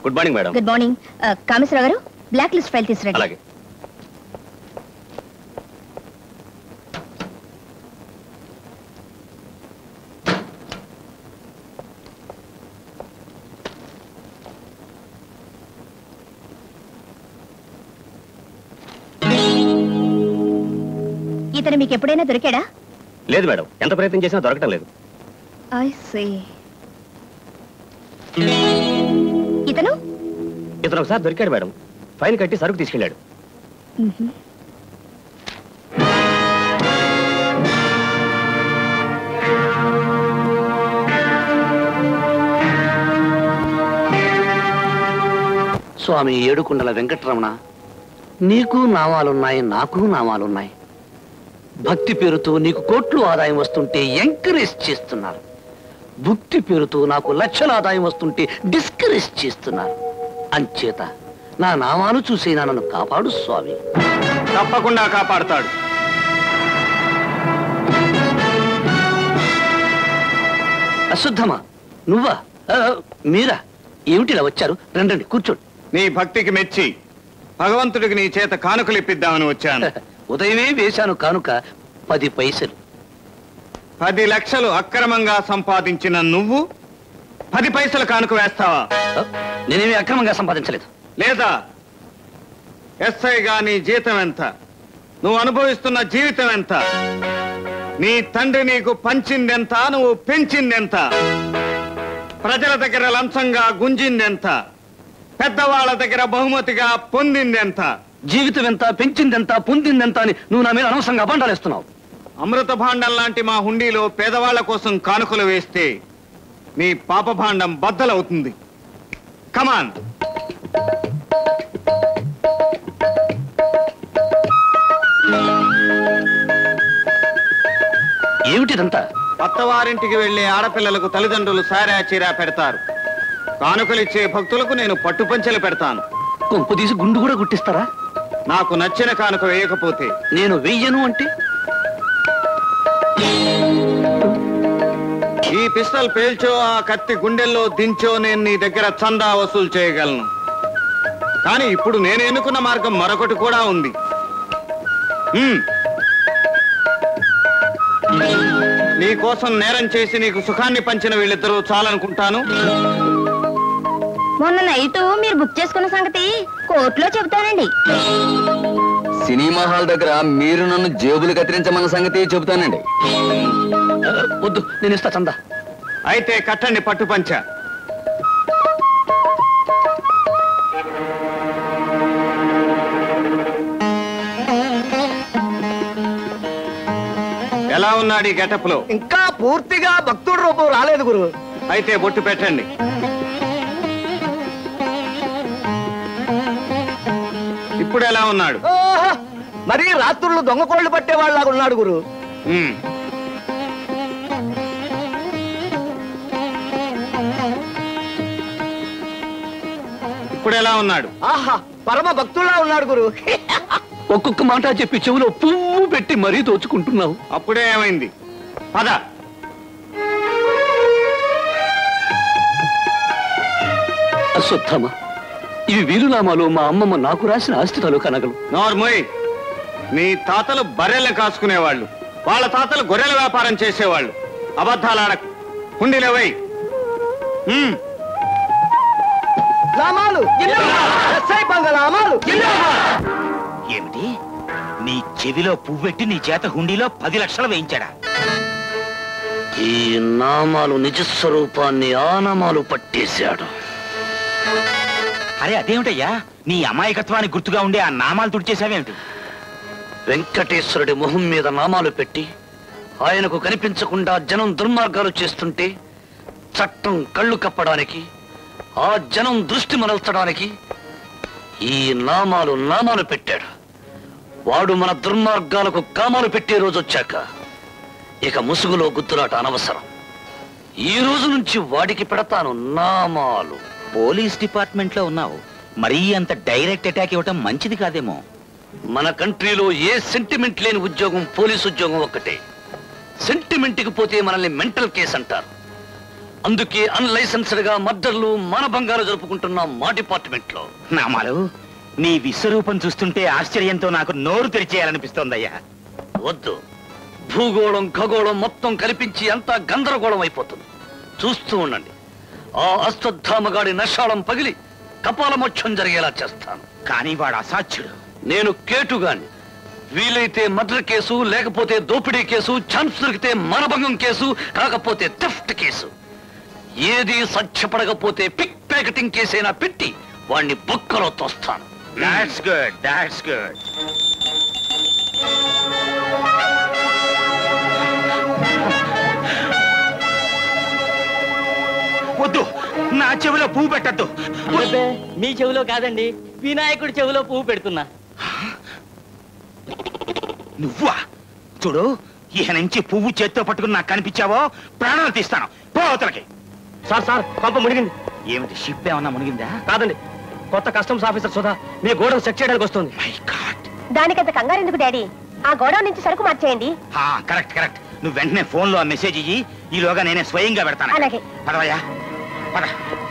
Good morning madam good morning Kameswararao garu black list file తీసుకురండి అలాగే ఇతను మీకు ఎప్పుడైనా దొరికాడా లేదు మేడం ఎంత ప్రయత్నం చేసినా దొరకటం లేదు ఐ సీ ఇతను ఇతను ఒకసారి దొరికాడు మేడం ఫైన్ కట్టి సరుకు తీసుకెళ్ళాడు స్వామి ఏడుకుండల వెంకటరమణ నీకు నామాలున్నాయి నాకు నామాలున్నాయి భక్తి పేరుతో నీకు కోట్లు ఆదాయం వస్తుంటే ఎంకరేజ్ చేస్తున్నారు భక్తి పేరుతో నాకు లక్షల ఆదాయం వస్తుంటే డిస్కరేజ్ చేస్తున్నారు అంచేత నా నామాలు చూసైనా నన్ను కాపాడు స్వామి తప్పకుండా కాపాడుతాడు అశుద్ధమా నువ్వా ఆ, మీరా ఏమిటి ఇలా వచ్చారు రండి రండి, కూర్చోండి నీ భక్తికి మెచ్చి భగవంతుడికి నీ చేత కానుకలు ఇప్పిద్దామని వచ్చాను ఉదయమే వేశాను కానుక పది పైసలు పది లక్షలు అక్రమంగా సంపాదించిన నువ్వు పది పైసలు కానుక వేస్తావా ఆ, నేనేమి అక్రమంగా సంపాదించలేదు లేదా ఎస్ఐగా నీ జీతం ఎంత నువ్వు అనుభవిస్తున్న జీవితం ఎంత నీ తండ్రి నీకు పంచిందెంత నువ్వు పెంచిందెంత ప్రజల దగ్గర లంచంగా గుంజిందెంత పెద్దవాళ్ళ దగ్గర బహుమతిగా పొందిందెంత జీవితం ఎంత పెంచిందెంత పొందిందెంత అని నువ్వు నా మీద అనవసరంగా అబండాలేస్తున్నావు అమృత భాండం లాంటి మా హుండీలో పేదవాళ్ల కోసం కానుకలు వేస్తే నీ పాప భాండం బద్దలవుతుంది కమాన్ ఏమిటిదంతా అత్తవారింటికి వెళ్లే ఆడపిల్లలకు తల్లిదండ్రులు సారా చీరా పెడతారు కానుకలిచ్చే భక్తులకు నేను పట్టుపంచెలు పెడతాను కొంపు తీసి గుండు కూడా గుట్టిస్తారా నాకు నచ్చిన కానుక వేయకపోతే నేను వెయ్యను అంటే ఈ పిస్తల్ పేల్చో ఆ కత్తి గుండెల్లో దించో నేను నీ దగ్గర చందా వసూలు చేయగలను కానీ ఇప్పుడు నేను ఎన్నుకున్న మార్గం మరొకటి కూడా ఉంది హ్మ్. నీ కోసం నేరం చేసి నీకు సుఖాన్ని పంచిన వీళ్ళిద్దరూ చాలనుకుంటాను మొన్న నైట్ మీరు బుక్ చేసుకున్న సంగతి కోర్టులో చెబుతానండి సినిమా హాల్ దగ్గర మీరు నన్ను జేబులు కత్తిరించమన్న సంగతి చెబుతానండి ఆ, వద్దు నేను ఇస్తా చందా అయితే కట్టండి పట్టుపంచ ఎలా ఉన్నాడు ఈ గెటప్ లో ఇంకా పూర్తిగా భక్తుడు రూపం రాలేదు గురు అయితే బొట్టు పెట్టండి ఇప్పుడు ఎలా ఉన్నాడు మరి రాత్రులు దొంగ కోళ్ళు పట్టేవాళ్ళగా ఉన్నాడు గురు ఉమ్. ఇప్పుడు ఎలా ఉన్నాడు ఆహా పరమ భక్తుల్లా ఉన్నాడు గురు ఒక్కొక్క మాట చెప్పి చెవిలో పువ్వు పెట్టి మరీ దోచుకుంటున్నావు అప్పుడే ఏమైంది పద అశ్వత్థామ ఇవి వీరునామాలు మా అమ్మమ్మ నాకు రాసిన ఆస్తితాలు కనగలు నోర్మోయ్ నీ తాతలు బర్రెలను కాసుకునేవాళ్ళు వాళ్ళ తాతలు గొర్రెల వ్యాపారం చేసేవాళ్ళు అబద్ధాలు ఆడకు హుండీలేవై ఉమ్. ఏమిటి నీ చెవిలో పువ్వెట్టి నీ చేత హుండీలో పది లక్షలు వేయించాడా ఈ నామాలు నిజస్వరూపాన్ని ఆ నామాలు పట్టేశాడు అరే అదేమిటయ్యా నీ అమాయకత్వానికి గుర్తుగా ఉండే ఆ నామాలు తుడిచేసావేమిటి వెంకటేశ్వరుడి మొహం మీద నామాలు పెట్టి ఆయనకు కనిపించకుండా జనం దుర్మార్గాలు చేస్తుంటే చట్టం కళ్ళు కప్పడానికి ఆ జనం దృష్టి మరల్చడానికి ఈ నామాలు నామాలు పెట్టాడు వాడు మన దుర్మార్గాలకు కామాలు పెట్టే రోజు వచ్చాక ఇక ముసుగులో గుద్దులాట అనవసరం ఈ రోజు నుంచి వాడికి పెడతాను నామాలు పోలీస్ డిపార్ట్మెంట్ లో ఉన్నావు మరీ అంత డైరెక్ట్ అటాక్ ఇవ్వటం మంచిది కాదేమో మన కంట్రీలో ఏ సెంటిమెంట్ లేని ఉద్యోగం పోలీస్ ఉద్యోగం ఒక్కటే సెంటిమెంట్కి పోతే మనల్ని మెంటల్ కేసు అంటారు అందుకే అన్లైసెన్స్డ్ గా మర్డర్లు మానభంగాలు జరుపుకుంటున్నాం మా డిపార్ట్మెంట్ లో నామాలు నీ విశ్వరూపం చూస్తుంటే ఆశ్చర్యంతో నాకు నోరు తెరిచేయాలనిపిస్తోందయ్యా వద్దు భూగోళం ఖగోళం మొత్తం కల్పించి అంతా గందరగోళం అయిపోతుంది చూస్తూ ఉండండి ఆ అశ్వత్థామగాడి నషాళం పగిలి కపాలమోక్షం జరిగేలా చేస్తాను కానీ వాడు అసాధ్యుడు నేను కేటుగాని వీలైతే మర్డర్ కేసు లేకపోతే దోపిడీ కేసు ఛాన్స్ దొరికితే మనభంగం కేసు కాకపోతే థెఫ్ట్ కేసు ఏది సత్యపడకపోతే పిక్ ప్యాకెటింగ్ కేసైనా పెట్టి వాణ్ణి బొక్కలో తోస్తాను దాట్స్ గుడ్ దాట్స్ గుడ్ వద్దు నా చెవిలో పువ్వు పెట్టద్దు అబ్బే, మీ చెవిలో కాదండి వినాయకుడి చెవిలో పువ్వు పెడుతున్నా నువ్వా చూడు ఇక నుంచి పువ్వు చేత్తో పట్టుకుని నాకు కనిపించావో ప్రాణాలు తీస్తాను పో అవతలకి సార్ సార్ పంప మునిగింది ఏమిటి షిప్ ఏమన్నా మునిగిందా కాదండి కొత్త కస్టమ్స్ ఆఫీసర్ సుధా మీ గోడను చెక్ చేయడానికి వస్తుంది మై గాడ్ దానికంత కంగారు ఎందుకు డాడీ ఆ గోడౌన్ నుంచి సరుకు మార్చేయండి కరెక్ట్ కరెక్ట్ నువ్వు వెంటనే ఫోన్లో ఆ మెసేజ్ ఇయ్యి ఈలోగా నేనే స్వయంగా పెడతాను అలాగే. పదవయ్యా పద